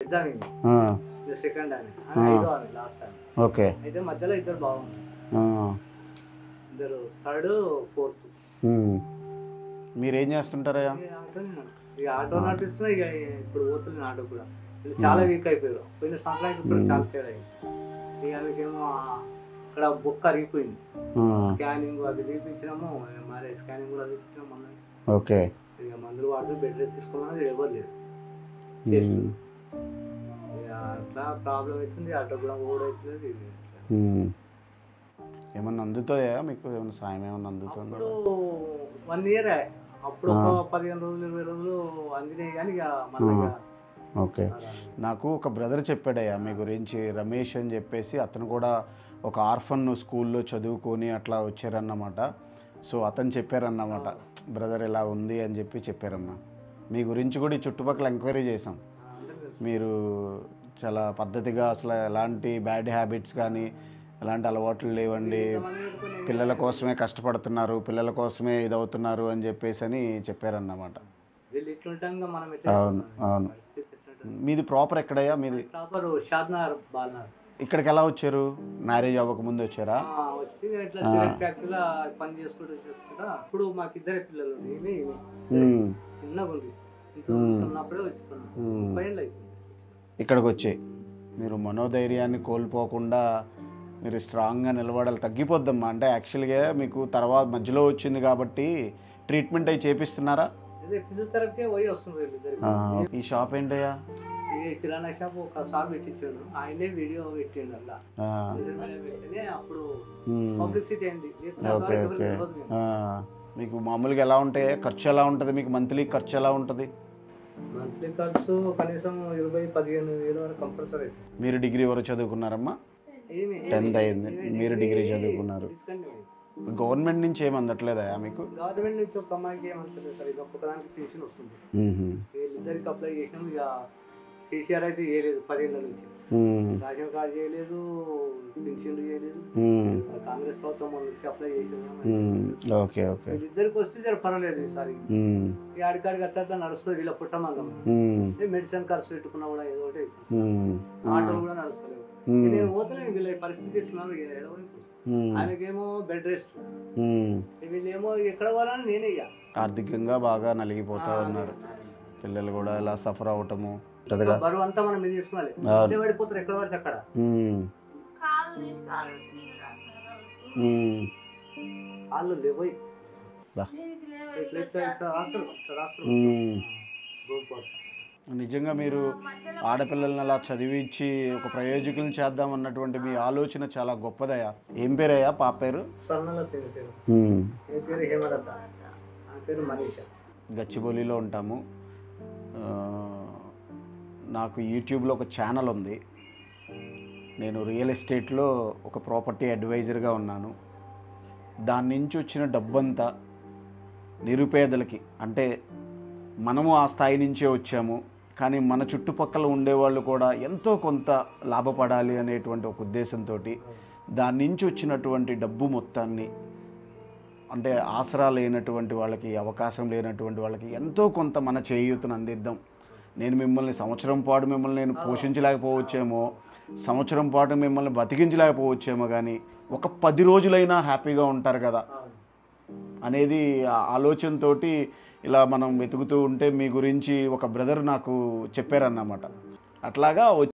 పెద్ద ఆమె ఈమె. ఆ, ఇది సెకండ్ ఆమె ఆమె ఆ. ఐదో ఆమె లాస్ట్ ఆమె ఓకే అయితే మధ్యలో ఇద్దరు బాగుంది ఆ, ఇద్దరు థర్డ్ ఫోర్త్ ఉమ్. మీరేం చేస్తుంటారయ్యా ఇక ఆటో నడిపిస్తున్నా ఇక ఇప్పుడు పోతుంది ఆటో కూడా వీళ్ళు చాలా వీక్ అయిపోయారు పోయిన సంవత్సరానికి ఇప్పుడు మ్మ్. చాలా తేడా అయింది ఇక ఆమెకేమో అక్కడ బొక్క అరిగిపోయింది ఆ, స్కానింగ్ అది తీపించినాము మరి స్కానింగ్ కూడా తీపించినాము మొన్న ఓకే ఇక మందులు వాడుతూ బెడ్ రెస్ట్ తీసుకోమని ఎవరు లేరు ఉమ్, ఇక అట్లా ప్రాబ్లం అవుతుంది ఆటో కూడా ఓడ్ అవుతుంది ఇది ఉమ్. ఏమన్నా అందుతుందా మీకు ఏమన్నా సాయం ఏమన్నా అందుతుందా అప్పుడు వన్ ఇయర్ అప్పుడు ఒక పదిహేను రోజులు ఇరవై రోజులు అందినాయి కానీ ఇక మళ్ళీ ఇక ఓకే నాకు ఒక బ్రదర్ చెప్పాడయ్యా మీ గురించి రమేష్ అని చెప్పేసి అతను కూడా ఒక ఆర్ఫన్ స్కూల్లో చదువుకొని అట్లా వచ్చారన్నమాట సో అతను చెప్పారన్నమాట బ్రదర్ ఇలా ఉంది అని చెప్పి చెప్పారమ్మా మీ గురించి కూడా ఈ చుట్టుపక్కల ఎంక్వైరీ చేసాం అందరూ తెలుసు. మీరు చాలా పద్ధతిగా అసలు ఎలాంటి బ్యాడ్ హ్యాబిట్స్ కానీ ఎలాంటి అలవాట్లు లేవండి ఇంతమంది పెట్టుకొని పిల్లల కోసమే కష్టపడుతున్నారు పిల్లల కోసమే ఇదవుతున్నారు అని చెప్పేసి అని చెప్పారన్నమాట వీళ్ళు ఇట్లుంటాం ఇంకా మనం ఎట్లా అవును చేస్తాం? అవును పరిస్థితి ఎట్లుంటుంది? మీది ప్రాపర్ ఎక్కడయ్యా మీది ప్రాపర్ షాద్నగర్ బాల్నగర్ ఇక్కడికి ఎలా వచ్చారు మ్యారేజ్ అవ్వక ముందు వచ్చారా ఆ, వచ్చి ఇట్లా సిగరెట్ ఫ్యాక్టరీలో పని చేసుకుంటూ చేసుకుంటా అప్పుడు మాకు ఇద్దరు పిల్లలు ఉంది ఈమె ఈమె మ్మ్. చిన్నగా ఉంది ఇంత మ్మ్. ఉన్నప్పుడే వచ్చిపోయినా మ్మ్. ముప్పై ఏళ్ళు అవుతుంది ఇక్కడికి వచ్చి మీరు మనోధైర్యాన్ని కోల్పోకుండా మీరు స్ట్రాంగ్గా నిలబడాలి తగ్గిపోద్దమ్మా అంటే యాక్చువల్గా మీకు తర్వాత మధ్యలో వచ్చింది కాబట్టి ట్రీట్మెంట్ అవి చేపిస్తున్నారా అదే ఫిజియోథెరపీ పోయి వస్తుంది వీళ్ళిద్దరికి ఆ, ఈ షాప్ ఏంటయ్యా ఈ కిరాణా షాప్ ఒకసారి పెట్టించాడు ఆయనే వీడియో పెట్టిండు అలా ఆ, సోషల్ మీడియా పెడితేనే అప్పుడు మ్మ్. పబ్లిసిటీ అయింది లేకపోతే ఓకే అంతవరకు ఓకే ఎవరికి తెలియదు మేము. ఆ, మీకు మామూలుగా ఎలా ఉంటాయి ఖర్చు ఎలా ఉంటుంది మీకు మంత్లీ ఖర్చు ఎలా ఉంటుంది మంత్లీ ఖర్చు కనీసం ఇరవై పదిహేను వేల వరకు కంపల్సరీ అవుతుంది మీరు డిగ్రీ వరకు చదువుకున్నారమ్మా ఏమి టెన్త్ అయింది మీరు డిగ్రీ చదువుకున్నారు గవర్నమెంట్ నుంచి ఏమి అందట్లేదా మీకు గవర్నమెంట్ నుంచి ఒక అమ్మాయికి ఏమంటుంది సార్ ఇక ఒక్కదానికి పెన్షన్ వస్తుంది మ్మ్. వీళ్ళిద్దరికి అప్లై చేసినాం ఇక కేసీఆర్ అయితే చేయలేదు పదేళ్ళ నుంచి మ్మ్. రేషన్ కార్డు చేయలేదు పెన్షన్లు చేయలేదు మ్మ్. కాంగ్రెస్ ప్రభుత్వం వాళ్ళ నుంచి అప్లై చేసినాం మ్మ్. ఓకే ఓకే వీళ్ళిద్దరికి వస్తే జర పర్వాలేదు ఈసారి మ్మ్. ఈ ఆడికాడికి అట్లా అట్లా నడుస్తుంది వీళ్ళ పుట్టమందం మ్మ్. మెడిసిన్ ఖర్చు పెట్టుకున్నా కూడా ఏదో ఒకటి అవుతుంది. మ్మ్. ఆటో కూడా నడుస్తలేవు మ్మ్. నేను పోతలేను వీళ్ళ పరిస్థితి ఎట్లున్నారు ఇక ఎడవని మ్మ్. ఆయనకేమో బెడ్ రెస్ట్ మ్మ్. వీళ్ళేమో ఎక్కడ పోవాలని నేనే ఇక ఆర్థికంగా బాగా నలిగిపోతూ ఉన్నారు పిల్లలు కూడా ఇలా సఫర్ అవటము ఉంటుందిగా బరువు అంతా మనం మీద చేసుకోవాలి అవును. అదే పడిపోతారు ఎక్కడ పడితే అక్కడ మ్మ్. కాలు తీసి కాలు పెట్టి మీద రాస్తారు. మ్మ్. వాళ్ళు లేవోయ్ బా. మీదికి లేవ ఇట్లా ఇట్లా ఇట్లా రాస్తారు ఇట్లా రాస్తారు మ్మ్. గోపురం. నిజంగా మీరు ఆడపిల్లల్ని అలా చదివించి ఒక ప్రయోజకులను చేద్దాం అన్నటువంటి మీ ఆలోచన చాలా గొప్పదయ్యా ఏం పేరయ్యా పాప పేరు స్వర్ణల పేరు పేరు మ్మ్. ఏ పేరు హేమలత ఆ పేరు మనీష గచ్చిబౌలిలో ఉంటాము ఆ, నాకు యూట్యూబ్లో ఒక ఛానల్ ఉంది నేను రియల్ ఎస్టేట్లో ఒక ప్రాపర్టీ అడ్వైజర్గా ఉన్నాను దాని నుంచి వచ్చిన డబ్బంతా నిరుపేదలకి అంటే మనము ఆ స్థాయి నుంచే వచ్చాము కానీ మన చుట్టుపక్కల ఉండేవాళ్ళు కూడా ఎంతో కొంత లాభపడాలి అనేటువంటి ఒక ఉద్దేశంతో దాని నుంచి వచ్చినటువంటి డబ్బు మొత్తాన్ని అంటే ఆసరా లేనటువంటి వాళ్ళకి అవకాశం లేనటువంటి వాళ్ళకి ఎంతో కొంత మన చేయూతను అందిద్దాం నేను మిమ్మల్ని సంవత్సరం పాటు మిమ్మల్ని నేను పోషించలేకపోవచ్చేమో సంవత్సరం పాటు మిమ్మల్ని బతికించలేకపోవచ్చేమో కానీ ఒక పది రోజులైనా హ్యాపీగా ఉంటారు కదా అనేది ఆ ఆలోచనతోటి ఇలా మనం వెతుకుతూ ఉంటే మీ గురించి ఒక బ్రదర్ నాకు చెప్పారన్నమాట అట్లాగా వచ్చి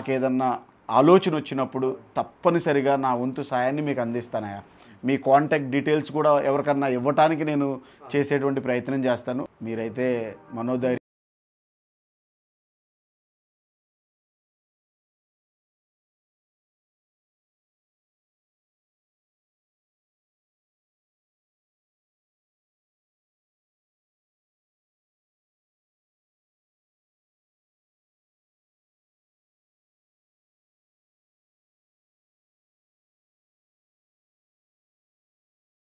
నాకు ఏదన్నా ఆలోచన వచ్చినప్పుడు తప్పనిసరిగా నా వంతు సాయాన్ని మీకు అందిస్తానయ్యా మీ కాంటాక్ట్ డీటెయిల్స్ కూడా ఎవరికన్నా ఇవ్వటానికి నేను చేసేటువంటి ప్రయత్నం చేస్తాను మీరైతే మనోధైర్యం